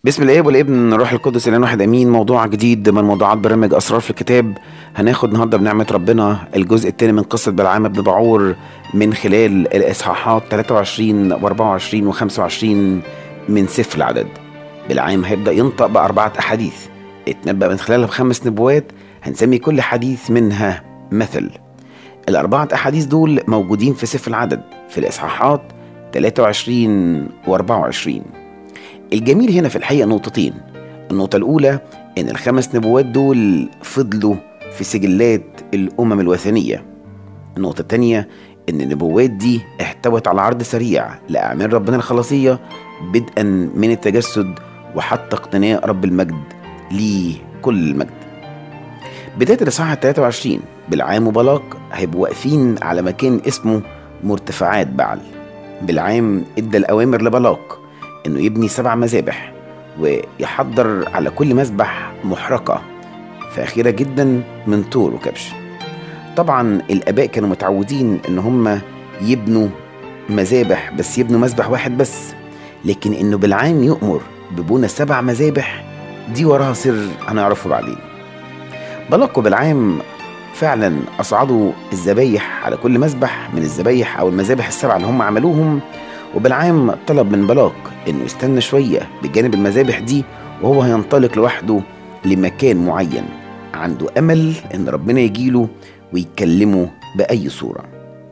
بسم الاب والابن الروح القدس الان واحد امين موضوع جديد من موضوعات برنامج اسرار في الكتاب هناخد النهارده بنعمه ربنا الجزء الثاني من قصه بلعام بن بعور من خلال الاصحاحات 23 و24 و25 من سفر العدد بلعام هيبدا ينطق باربعه احاديث اتنبأ من خلالها بخمس نبوات هنسمي كل حديث منها مثل الأربعة أحاديث دول موجودين في سفر العدد في الإصحاحات 23 و24 الجميل هنا في الحقيقة نقطتين النقطة الأولى إن الخمس نبوات دول فضلوا في سجلات الأمم الوثنية النقطة التانية إن النبوات دي احتوت على عرض سريع لأعمال ربنا الخلاصية بدءا من التجسد وحتى اقتناء رب المجد لكل المجد بداية الإصحاح 23 بالعام وبلاق هيبقوا واقفين على مكان اسمه مرتفعات بعل بالعام ادى الأوامر لبلاق إنه يبني سبع مذابح ويحضر على كل مذبح محرقة فاخرة جدا من طور وكبش طبعا الآباء كانوا متعودين إن هم يبنوا مذابح بس يبنوا مذبح واحد بس لكن إنه بالعام يؤمر ببنى سبع مذابح دي وراها سر هنعرفه بعدين بلقوا بالعام فعلا أصعدوا الذبايح على كل مذبح من الذبايح أو المذابح السبعة اللي هم عملوهم وبالعام طلب من بلاق إنه يستنى شوية بجانب المذابح دي وهو هينطلق لوحده لمكان معين عنده أمل إن ربنا يجيله ويكلمه بأي صورة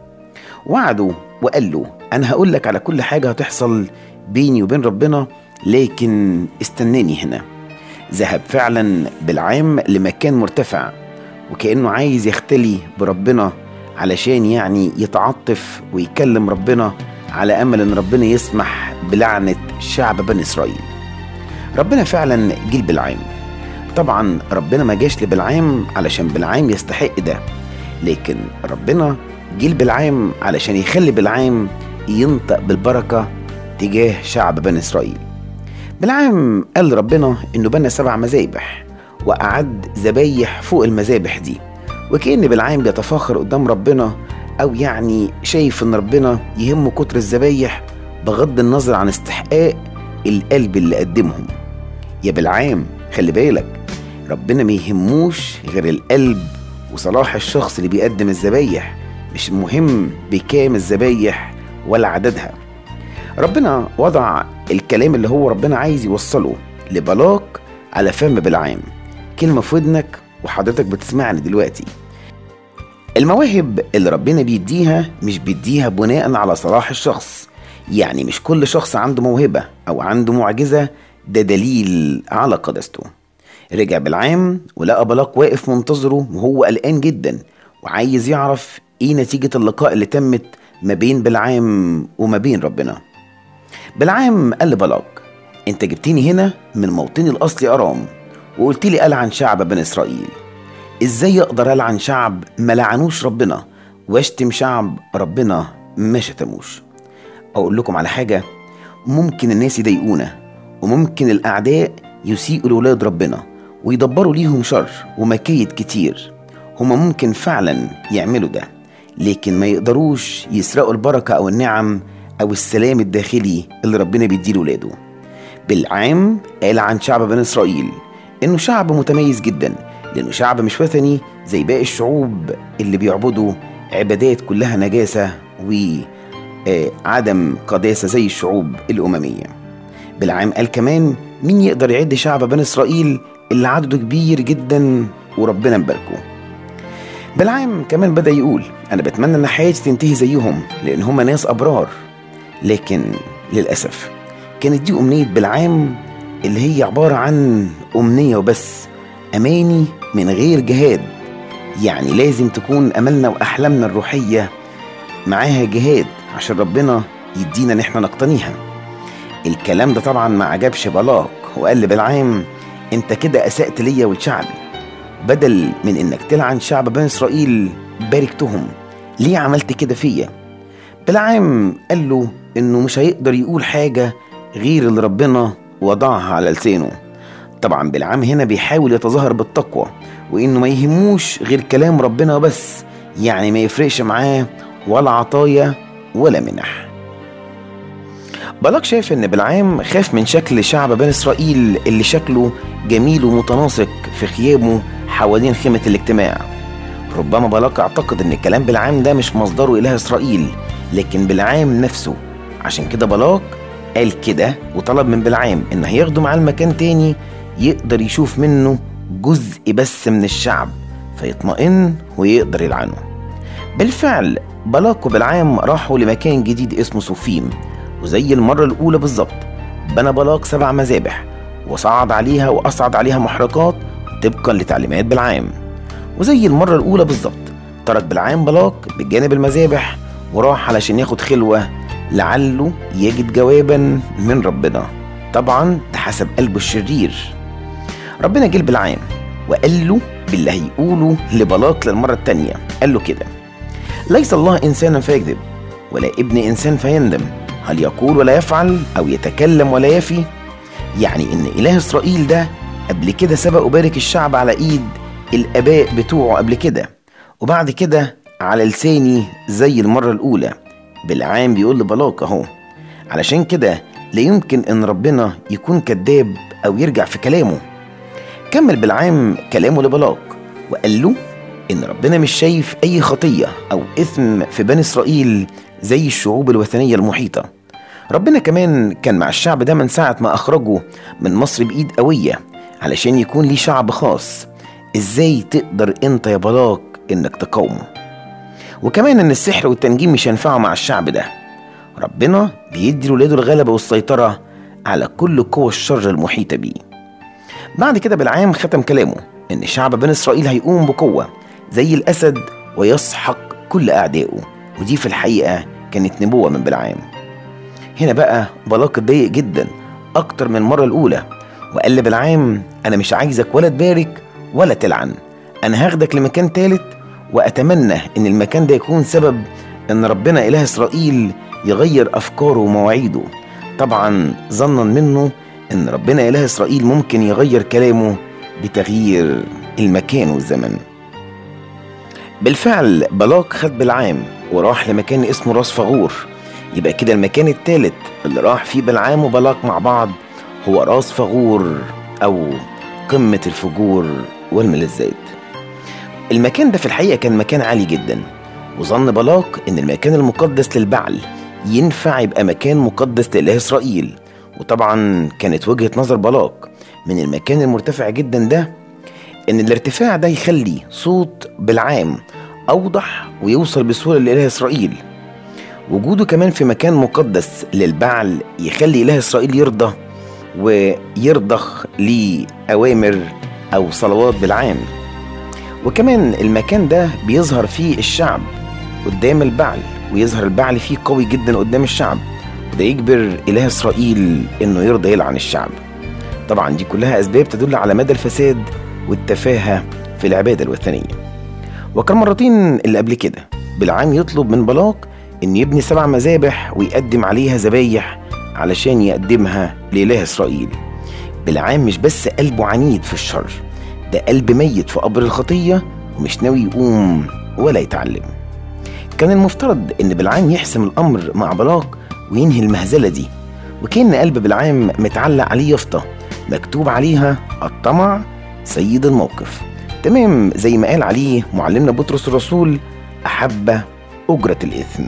وعده وقال له أنا هقول لك على كل حاجة هتحصل بيني وبين ربنا لكن استناني هنا ذهب فعلا بالعام لمكان مرتفع وكأنه عايز يختلي بربنا علشان يعني يتعاطف ويكلم ربنا على أمل إن ربنا يسمح بلعنة شعب بني إسرائيل ربنا فعلا جيل بالعام طبعا ربنا ما جاش لبلعام علشان بلعام يستحق ده لكن ربنا جيل بالعام علشان يخلي بلعام ينطق بالبركة تجاه شعب بني إسرائيل بالعام قال ربنا إنه بنى سبع مذابح وأعد ذبايح فوق المذابح دي وكأن بالعام بيتفاخر قدام ربنا أو يعني شايف إن ربنا يهمه كتر الذبايح بغض النظر عن استحقاق القلب اللي قدمهم يا بالعام خلي بالك ربنا ما يهموش غير القلب وصلاح الشخص اللي بيقدم الذبايح مش مهم بكام الذبايح ولا عددها ربنا وضع الكلام اللي هو ربنا عايز يوصله لبلاق على فم بالعام كلمة في ودنك وحضرتك بتسمعني دلوقتي المواهب اللي ربنا بيديها مش بيديها بناء على صلاح الشخص يعني مش كل شخص عنده موهبة أو عنده معجزة ده دليل على قدسته رجع بالعام ولقى بلاق واقف منتظره وهو قلقان جدا وعايز يعرف ايه نتيجة اللقاء اللي تمت ما بين بالعام وما بين ربنا بالعام قال لبلاق انت جبتني هنا من موطني الاصلي ارام وقلت لي ألعن شعب بني إسرائيل إزاي أقدر ألعن شعب ما لعنوش ربنا واشتم شعب ربنا ما شتموش أقول لكم على حاجة ممكن الناس يضايقونا وممكن الأعداء يسيئوا لولاد ربنا ويدبروا ليهم شر ومكايد كتير هما ممكن فعلا يعملوا ده لكن ما يقدروش يسرقوا البركة أو النعم أو السلام الداخلي اللي ربنا بيديه لولاده بالعام قال عن شعب بني إسرائيل إنه شعب متميز جدا لأنه شعب مش وثني زي باقي الشعوب اللي بيعبدوا عبادات كلها نجاسة وعدم قداسة زي الشعوب الأممية بالعام قال كمان مين يقدر يعد شعب بني إسرائيل اللي عدده كبير جدا وربنا مباركه بالعام كمان بدأ يقول أنا بتمنى إن حياتي تنتهي زيهم لأن هما ناس أبرار لكن للأسف كانت دي أمنية بالعام اللي هي عبارة عن أمنية وبس أماني من غير جهاد يعني لازم تكون أملنا وأحلامنا الروحية معاها جهاد عشان ربنا يدينا إن إحنا نقتنيها الكلام ده طبعا ما عجبش بلاق وقال بالعام أنت كده أسأت ليا ولشعبي بدل من إنك تلعن شعب بني إسرائيل باركتهم ليه عملت كده فيا بالعام قال له إنه مش هيقدر يقول حاجة غير اللي ربنا وضعها على لسانه طبعا بالعام هنا بيحاول يتظاهر بالتقوى وانه ما يهموش غير كلام ربنا بس يعني ما يفرقش معاه ولا عطايا ولا منح بلاق شاف ان بلعام خاف من شكل شعب بني اسرائيل اللي شكله جميل ومتناسق في خيامه حوالين خيمة الاجتماع ربما بلاق اعتقد ان كلام بلعام ده مش مصدره اله اسرائيل لكن بلعام نفسه عشان كده بلاق قال كده وطلب من بلعام ان هياخده معاه المكان تاني يقدر يشوف منه جزء بس من الشعب فيطمئن ويقدر يلعنه بالفعل بلاق وبلعام راحوا لمكان جديد اسمه صوفيم وزي المرة الأولى بالظبط بنى بلاق سبع مذابح وصعد عليها وأصعد عليها محرقات طبقا لتعليمات بلعام وزي المرة الأولى بالظبط ترك بلعام بلاق بجانب المذابح وراح علشان ياخد خلوة لعله يجد جوابا من ربنا طبعا ده حسب قلبه الشرير ربنا جه بلعام وقال له باللي هيقوله لبلاق للمرة التانية قال له كده ليس الله إنسانا فيكذب ولا ابن إنسان فيندم هل يقول ولا يفعل أو يتكلم ولا يفي يعني إن إله إسرائيل ده قبل كده سبق وبارك الشعب على إيد الآباء بتوعه قبل كده وبعد كده على لساني زي المرة الأولى بالعام بيقول لبلاق أهو علشان كده لا يمكن إن ربنا يكون كذاب أو يرجع في كلامه كمل بالعام كلامه لبلاق وقال له إن ربنا مش شايف أي خطية أو إثم في بني إسرائيل زي الشعوب الوثنية المحيطة ربنا كمان كان مع الشعب ده من ساعة ما أخرجه من مصر بإيد قوية علشان يكون ليه شعب خاص إزاي تقدر أنت يا بلاق إنك تقاومه وكمان إن السحر والتنجيم مش هينفعوا مع الشعب ده ربنا بيدي لولاده الغلبة والسيطرة على كل قوى الشر المحيطة بيه بعد كده بالعام ختم كلامه إن شعب بني إسرائيل هيقوم بقوة زي الأسد ويسحق كل أعدائه ودي في الحقيقة كانت نبوة من بالعام هنا بقى بلاق اتضايق جدا أكتر من المرة الأولى وقال لبلعام أنا مش عايزك ولا تبارك ولا تلعن أنا هاخدك لمكان تالت وأتمنى إن المكان ده يكون سبب إن ربنا إله إسرائيل يغير أفكاره ومواعيده طبعا ظنا منه إن ربنا إله إسرائيل ممكن يغير كلامه بتغيير المكان والزمن بالفعل بلاق خد بالعام وراح لمكان اسمه راس فغور يبقى كده المكان التالت اللي راح فيه بلعام وبلاق مع بعض هو راس فغور أو قمة الفجور والملذات المكان ده في الحقيقة كان مكان عالي جدا وظن بلاق إن المكان المقدس للبعل ينفع يبقى مكان مقدس لإله إسرائيل وطبعا كانت وجهة نظر بلاق من المكان المرتفع جدا ده إن الارتفاع ده يخلي صوت بالعام أوضح ويوصل بسهولة لإله إسرائيل وجوده كمان في مكان مقدس للبعل يخلي إله إسرائيل يرضى ويرضخ لأوامر أو صلوات بالعام وكمان المكان ده بيظهر فيه الشعب قدام البعل ويظهر البعل فيه قوي جدا قدام الشعب وده يجبر إله إسرائيل إنه يرضى يلعن الشعب طبعا دي كلها أسباب تدل على مدى الفساد والتفاهة في العبادة الوثنية وكان مرتين اللي قبل كده بالعام يطلب من بلاق إن يبني سبع مذابح ويقدم عليها ذبايح علشان يقدمها لإله إسرائيل بالعام مش بس قلبه عنيد في الشر ده قلب ميت في قبر الخطية ومش ناوي يقوم ولا يتعلم كان المفترض إن بالعام يحسم الأمر مع بلاق وينهي المهزلة دي وكان قلب بالعام متعلق عليه يافطة مكتوب عليها الطمع سيد الموقف تمام زي ما قال عليه معلمنا بطرس الرسول أحب أجرة الإثم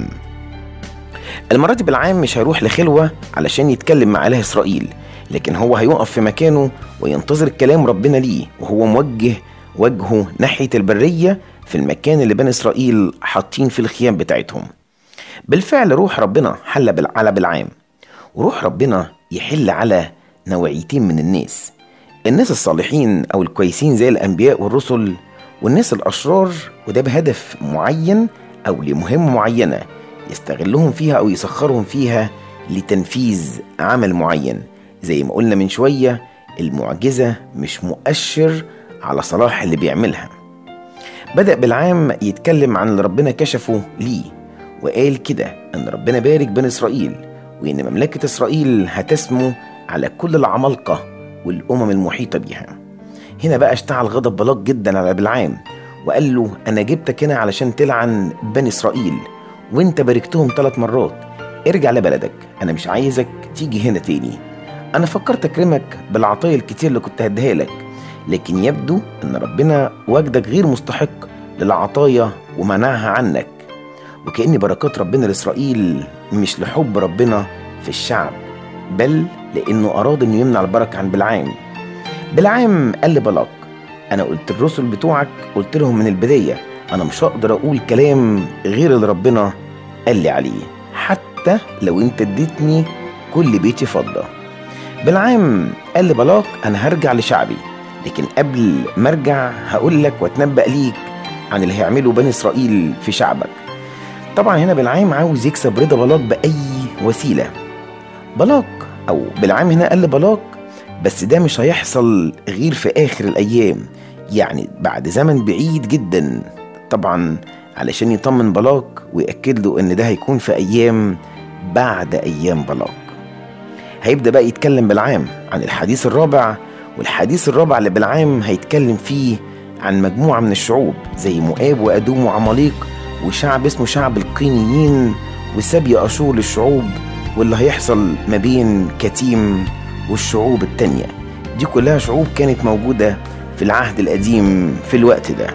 المرة دي بالعام مش هيروح لخلوة علشان يتكلم مع إله إسرائيل لكن هو هيقف في مكانه وينتظر كلام ربنا ليه وهو موجه وجهه ناحية البرية في المكان اللي بني إسرائيل حاطين في الخيام بتاعتهم بالفعل روح ربنا حل على بالعام وروح ربنا يحل على نوعيتين من الناس الناس الصالحين أو الكويسين زي الأنبياء والرسل والناس الأشرار وده بهدف معين أو لمهمة معينة يستغلهم فيها أو يسخرهم فيها لتنفيذ عمل معين زي ما قلنا من شوية المعجزة مش مؤشر على صلاح اللي بيعملها بدأ بالعام يتكلم عن اللي ربنا كشفه ليه وقال كده أن ربنا بارك بني إسرائيل وإن مملكة إسرائيل هتسمو على كل العمالقة والأمم المحيطة بيها هنا بقى اشتعل غضب بلاق جدا على بالعام وقال له أنا جبتك هنا علشان تلعن بني إسرائيل وانت باركتهم ثلاث مرات ارجع لبلدك أنا مش عايزك تيجي هنا تاني أنا فكرت أكرمك بالعطايا الكتير اللي كنت هديها لك لكن يبدو إن ربنا وجدك غير مستحق للعطايا ومنعها عنك وكأن بركات ربنا لإسرائيل مش لحب ربنا في الشعب بل لأنه أراد إنه يمنع البركة عن بلعام بلعام قال لبلاق أنا قلت الرسل بتوعك قلت لهم من البداية أنا مش هقدر أقول كلام غير اللي ربنا قال لي عليه حتى لو أنت اديتني كل بيتي فضة بلعام قال لبلاق أنا هرجع لشعبي لكن قبل ما ارجع هقول لك واتنبأ ليك عن اللي هيعمله بني إسرائيل في شعبك طبعا هنا بلعام عاوز يكسب رضا بلاق بأي وسيلة بلاق أو بلعام هنا قال لبلاق بس ده مش هيحصل غير في آخر الأيام يعني بعد زمن بعيد جدا طبعا علشان يطمن بلاق ويأكد له إن ده هيكون في أيام بعد أيام بلاق هيبدأ بقى يتكلم بلعام عن الحديث الرابع والحديث الرابع اللي بلعام هيتكلم فيه عن مجموعة من الشعوب زي مؤاب وأدوم وعماليق وشعب اسمه شعب القينيين وسبي أشور للشعوب واللي هيحصل ما بين كتيم والشعوب التانية دي كلها شعوب كانت موجودة في العهد القديم في الوقت ده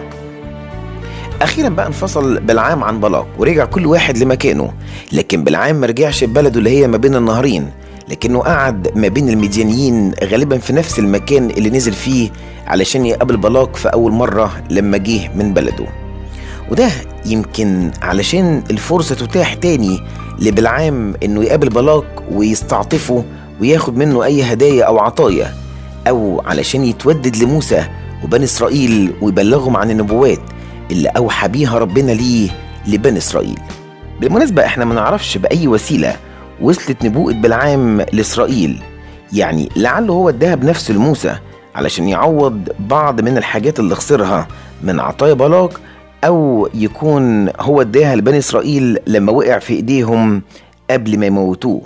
أخيرا بقى انفصل بلعام عن بلاق ورجع كل واحد لمكانه لكن بلعام مرجعش ببلده اللي هي ما بين النهرين لكنه قعد ما بين المديانيين غالبا في نفس المكان اللي نزل فيه علشان يقابل بلاق في أول مرة لما جه من بلده وده يمكن علشان الفرصة تتاح تاني لبلعام انه يقابل بلاق ويستعطفه وياخد منه اي هدايا او عطايا او علشان يتودد لموسى وبني اسرائيل ويبلغهم عن النبوات اللي اوحى بيها ربنا ليه لبني اسرائيل بالمناسبة احنا ما نعرفش بأي وسيلة وصلت نبوءة بلعام لإسرائيل يعني لعله هو اداها بنفسه لموسى علشان يعوض بعض من الحاجات اللي خسرها من عطايا بلاق أو يكون هو اداها لبني إسرائيل لما وقع في إيديهم قبل ما يموتوه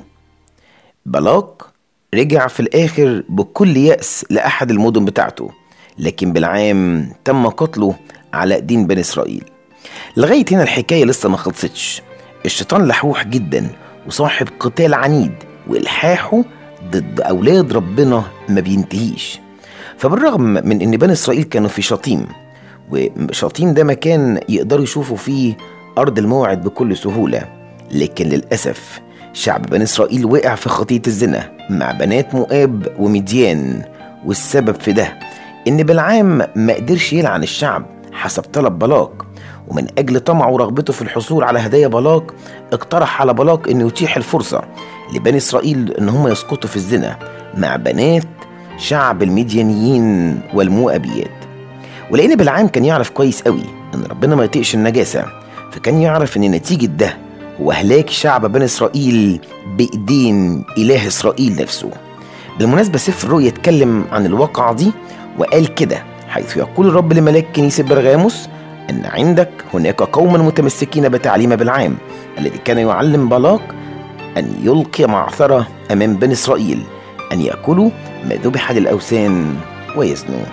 بلاق رجع في الآخر بكل يأس لأحد المدن بتاعته لكن بالعام تم قتله على ايدين بني إسرائيل لغاية هنا الحكاية لسه ما خلصتش الشيطان لحوح جدا وصاحب قتال عنيد وإلحاحه ضد أولاد ربنا ما بينتهيش فبالرغم من إن بني إسرائيل كانوا في شطيم وشطيم ده مكان يقدروا يشوفوا فيه أرض الموعد بكل سهولة لكن للأسف شعب بني إسرائيل وقع في خطية الزنا مع بنات مؤاب ومديان والسبب في ده إن بلعام ما قدرش يلعن الشعب حسب طلب بلاق ومن أجل طمعه ورغبته في الحصول على هدايا بلاق اقترح على بلاق إنه يتيح الفرصة لبني إسرائيل إن هم يسقطوا في الزنا مع بنات شعب المديانيين والمؤابيات ولأن بلعام كان يعرف كويس قوي إن ربنا ما يطيقش النجاسة فكان يعرف إن نتيجة ده هو إهلاك شعب بني إسرائيل بإيدين إله إسرائيل نفسه بالمناسبة سفر الرؤيا اتكلم عن الواقعة دي وقال كده حيث يقول الرب لملاك كنيسة برغاموس أن عندك هناك قوما متمسكين بتعليم بالعام الذي كان يعلم بلاق أن يلقي معثرة أمام بني إسرائيل أن يأكلوا ما ذبح للأوثان ويزنوا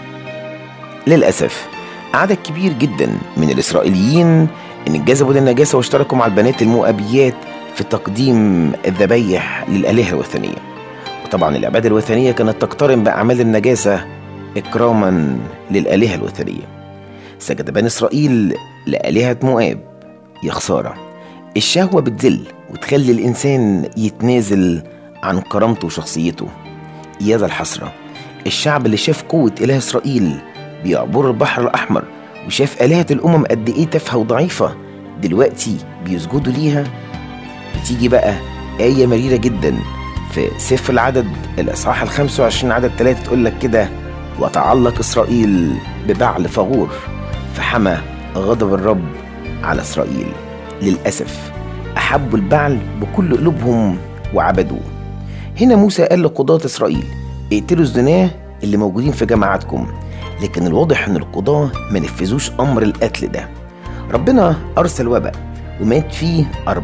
للأسف عدد كبير جدا من الإسرائيليين إن انجذبوا للنجاسة واشتركوا مع البنات المؤابيات في تقديم الذبايح للآلهة الوثنية وطبعا العبادة الوثنية كانت تقترن بأعمال النجاسة إكراما للآلهة الوثنية سجد بني إسرائيل لآلهة مؤاب يا خسارة الشهوة بتذل وتخلي الإنسان يتنازل عن كرامته وشخصيته يا ذا الحسرة الشعب اللي شاف قوة إله إسرائيل بيعبر البحر الأحمر وشاف آلهة الأمم قد إيه تافهة وضعيفة دلوقتي بيسجدوا ليها بتيجي بقى آية مريرة جدا في سفر العدد الإصحاح ال 25 عدد 3 تقول لك كده وتعلق إسرائيل ببعل فغور فحمى غضب الرب على إسرائيل للأسف أحبوا البعل بكل قلوبهم وعبدوه هنا موسى قال لقضاة إسرائيل اقتلوا الزناه اللي موجودين في جماعتكم لكن الواضح ان القضاة ما نفذوش امر القتل ده ربنا ارسل وباء ومات فيه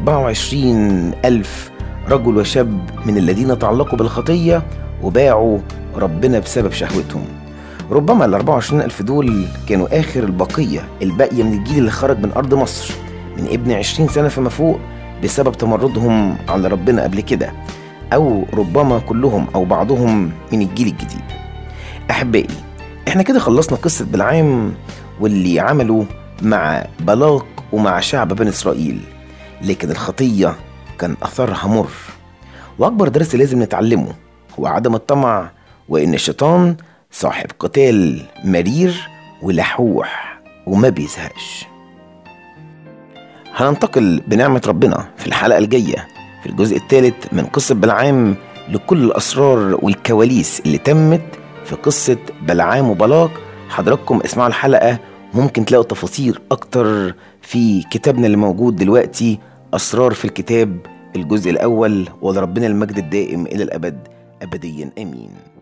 24 ألف رجل وشاب من الذين تعلقوا بالخطية وباعوا ربنا بسبب شهوتهم ربما ال 24 ألف دول كانوا آخر البقية الباقية من الجيل اللي خرج من أرض مصر من ابن 20 سنة فما فوق بسبب تمردهم على ربنا قبل كده أو ربما كلهم أو بعضهم من الجيل الجديد أحبائي احنا كده خلصنا قصة بلعام واللي عمله مع بلاق ومع شعب بني إسرائيل لكن الخطية كان أثرها مر وأكبر درس لازم نتعلمه هو عدم الطمع وإن الشيطان صاحب قتال مرير ولحوح وما بيزهقش هننتقل بنعمة ربنا في الحلقة الجاية في الجزء الثالث من قصة بلعام لكل الأسرار والكواليس اللي تمت في قصة بلعام وبلاق حضراتكم اسمعوا الحلقة ممكن تلاقوا تفاصيل أكتر في كتابنا اللي موجود دلوقتي أسرار في الكتاب الجزء الأول ولربنا المجد الدائم إلى الأبد أبديا آمين